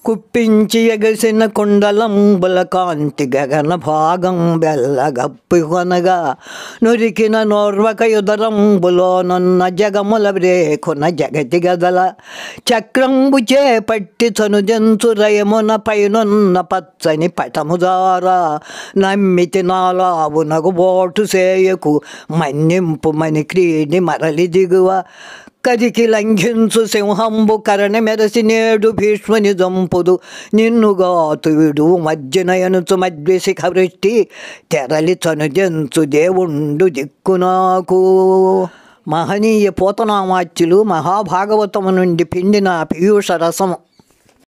కుప్పించి ఎగసిన కుండలంబుల కాంతి గగన భాగం బెల్లగప్పి కొనగా నురికిన నోర్వక యుదరంబులోనున్న జగముల రేఖున జగతి గదల చక్రంబు చేపట్టి చనుజంచు రయమున పైనున్న పచ్చని పటముదారా నమ్మితి నాలావునకు బోటు సేయకు మన్నింపు మని క్రీడి మరలి దిగువ కదికి లంఘించు సింహంబు కరణ మెరసి నేడు భీష్ముని జంపుదు నిన్నుగాతు విడు మధ్యనయనుచు మధ్యశిఖ వృష్టి తెరలి చనుజంచు దేవుండు దిక్కు నాకు మహనీయ పోతనామాచ్యులు మహాభాగవతము నుండి పిండిన పీయూష రసము